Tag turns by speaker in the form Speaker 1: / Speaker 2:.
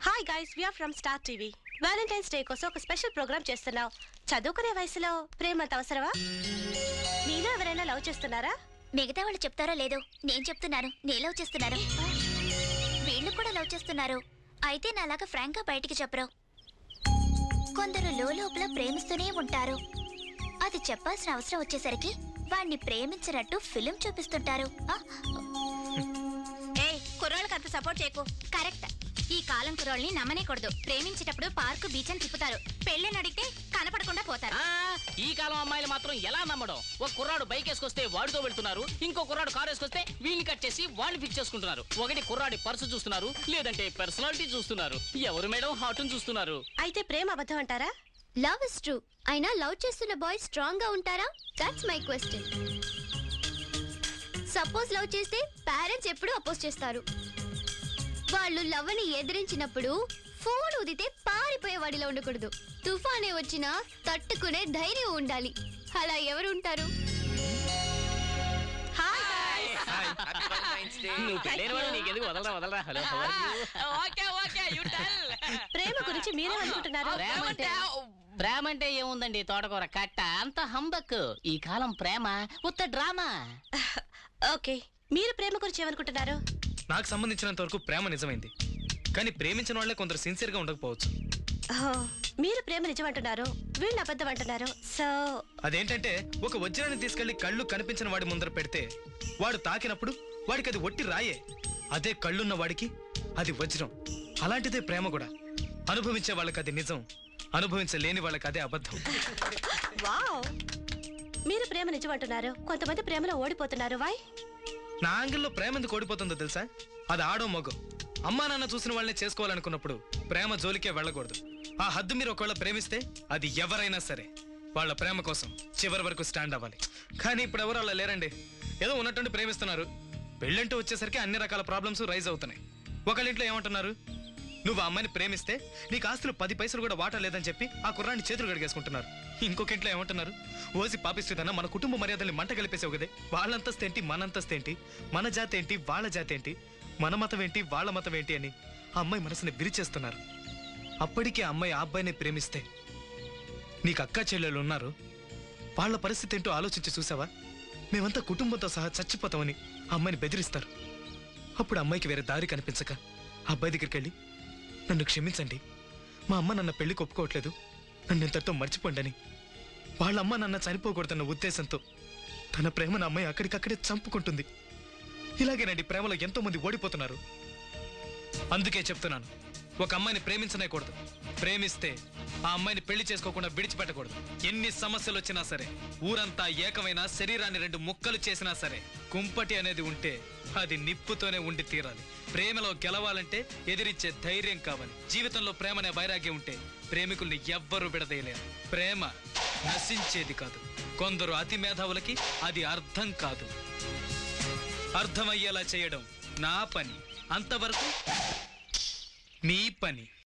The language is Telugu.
Speaker 1: hi guys we are from star TV valentine's day కోసం ఒక స్పెషల్ ప్రోగ్రామ్ చేస్తున్నావు చదువుకునే వయసులో ప్రేమ అంత అవసరమా మీలో ఎవరైనా లవ్ చేస్తున్నారా
Speaker 2: మిగతా వాళ్ళు చెప్తారో లేదో నేను చెప్తున్నాను నేను లవ్ చేస్తున్నాను వీళ్ళు కూడా లవ్ చేస్తున్నారు అయితే నాలాగా ఫ్రాంక్ గా బయటికి చెప్పరు కొందరు లోపల ప్రేమిస్తూనే ఉంటారు అది చెప్పాల్సిన అవసరం వచ్చేసరికి వాణ్ణి ప్రేమించినట్టు ఫిలిం చూపిస్తుంటారు ఆ,
Speaker 3: ఏ కుర్రాళ్ళకి అంత సపోర్ట్ చేయకు కరెక్ట్ ఈ కాలం కుర్రాళ్ళని నమ్మనేకూడదు ప్రేమించేటప్పుడు పార్కు బీచ్ అని తిప్పుతారు పెళ్ళని అడిగితే కనపడకుండా పోతారు
Speaker 4: ఆ, ఈ కాలం అమ్మాయిలు మాత్రం ఎలా నమ్మడం ఒక కుర్రాడు బైక్ వేసుకొస్తే వాడితో వెళ్తున్నారు ఇంకో కుర్రాడు కారు వేసుకొస్తే వీళ్ళని కట్ చేసి వాళ్ళని ఫిక్స్ చేసుకుంటున్నారు ఒకటి కుర్రాడి పర్సు చూస్తున్నారు లేదంటే పర్సనాలిటీ చూస్తున్నారు ఎవరు మేడం హార్ట్ని చూస్తున్నారు
Speaker 1: అయితే ప్రేమ అబద్ధం అంటారా
Speaker 2: లవ్ ఇస్ ట్రూ అయినా లవ్ చేస్తున్న బాయ్ స్ట్రాంగ్ గా ఉంటారా that's my question suppose love చేస్తే పేరెంట్స్ ఎప్పుడు అపోజ్ చేస్తారు వాళ్ళు లవ్ ని ఎదిరించినప్పుడు ఫోన్ ఉదితే పారిపోయే వాడిలో ఉండకూడదు తుఫానే వచ్చినా తట్టుకునే ధైర్యం ఉండాలి అలా ఎవరు ఉంటారు
Speaker 1: హాయ్
Speaker 4: నువ్వు పెళ్ళైన వాడు నీకెందుకు వదలరా వదలరా hello
Speaker 5: okay okay you tell
Speaker 1: ప్రేమ గురించి మీరేమనుకుంటున్నారు
Speaker 4: ప్రేమ అంటే ప్రేమ అంటే ఏముందండి తోటకూర కట్ట అంత హంబక్ ఈ కాలం ప్రేమ ఉత్త డ్రామా
Speaker 1: ఓకే మీరు ప్రేమ గురించి ఏమనుకుంటున్నారు
Speaker 6: నాకు సంబంధించినంత వరకు ప్రేమ నిజమైంది కానీ ప్రేమించిన వాళ్ళే కొందరు సిన్సియర్ గా ఉండకపోవచ్చు
Speaker 1: ఓ, మీరు ప్రేమ నిజం అంటున్నారు వీళ్ళు అబద్ధం అంటున్నారు సో
Speaker 6: అదేంటంటే ఒక వజ్రాన్ని తీసుకెళ్లి కళ్ళు కనిపించిన వాడి ముందర పెడితే వాడు తాకినప్పుడు వాడికి అది ఒట్టి రాయే అదే కళ్ళున్న వాడికి అది వజ్రం అలాంటిదే ప్రేమ కూడా అనుభవించే వాళ్ళకి అది నిజం అనుభవించలేని వాళ్ళకి అదే అబద్ధం
Speaker 1: వావ్ మీరు ప్రేమ నిజం అంటున్నారు కొంతమంది ప్రేమలో ఓడిపోతున్నారు వై
Speaker 6: నా యాంగిల్లో ప్రేమ ఎందుకు ఓడిపోతుందో తెలుసా అది ఆడో మగో అమ్మా నాన్న చూసిన వాళ్ళని చేసుకోవాలనుకున్నప్పుడు ప్రేమ జోలికే వెళ్ళకూడదు ఆ హద్దు మీరు ఒకవేళ ప్రేమిస్తే అది ఎవరైనా సరే వాళ్ళ ప్రేమ కోసం చివరి వరకు స్టాండ్ అవ్వాలి కానీ ఇప్పుడు ఎవరు అలా లేరండి ఏదో ఉన్నట్టుండి ప్రేమిస్తున్నారు పెళ్ళంటూ వచ్చేసరికి అన్ని రకాల ప్రాబ్లమ్స్ రైజ్ అవుతున్నాయి ఒకళ్ళింట్లో ఏమంటున్నారు నువ్వు ఆ అమ్మాయిని ప్రేమిస్తే నీకు ఆస్తులు పది పైసలు కూడా వాటా లేదని చెప్పి ఆ కుర్రాన్ని చేతులు గడిగేసుకుంటున్నారు ఇంకొక ఇంట్లో ఏమంటున్నారు ఓసి పాపిస్తుందన్న మన కుటుంబ మర్యాదల్ని మంట కలిపేసావు కదే వాళ్ళంతస్తు ఏంటి మనంతస్తు ఏంటి మన జాతి ఏంటి వాళ్ళ జాతి ఏంటి మన మతం ఏంటి వాళ్ళ మతం ఏంటి అని ఆ అమ్మాయి మనసుని విరిచేస్తున్నారు అప్పటికే ఆ అమ్మాయి ఆ అబ్బాయిని ప్రేమిస్తే నీకు అక్క చెల్లెలు ఉన్నారు వాళ్ళ పరిస్థితి ఏంటో ఆలోచించి చూసావా మేమంతా కుటుంబంతో సహా చచ్చిపోతామని ఆ అమ్మాయిని బెదిరిస్తారు అప్పుడు అమ్మాయికి వేరే దారి కనిపించక ఆ అబ్బాయి దగ్గరికి వెళ్ళి నన్ను క్షమించండి మా అమ్మ నన్న పెళ్లికి ఒప్పుకోవట్లేదు నన్ను ఇంతటితో మర్చిపోండి అని వాళ్ళ అమ్మ నన్న చనిపోకూడదన్న ఉద్దేశంతో తన ప్రేమను అమ్మాయి అక్కడికక్కడే చంపుకుంటుంది ఇలాగేనండి ప్రేమలో ఎంతో మంది ఓడిపోతున్నారు అందుకే చెప్తున్నాను ఒక అమ్మాయిని ప్రేమించనేకూడదు ప్రేమిస్తే ఆ అమ్మాయిని పెళ్లి చేసుకోకుండా విడిచిపెట్టకూడదు ఎన్ని సమస్యలు వచ్చినా సరే ఊరంతా ఏకమైన శరీరాన్ని రెండు ముక్కలు చేసినా సరే కుంపటి అనేది ఉంటే అది నిప్పుతోనే ఉండి తీరాలి ప్రేమలో గెలవాలంటే ఎదిరించే ధైర్యం కావాలి జీవితంలో ప్రేమనే వైరాగ్యం ఉంటే ప్రేమికుల్ని ఎవ్వరూ విడదీయలేరు ప్రేమ నశించేది కాదు కొందరు అతి మేధావులకి అది అర్థం కాదు అర్థమయ్యేలా చేయడం నా పని అంతవరకు నీ పని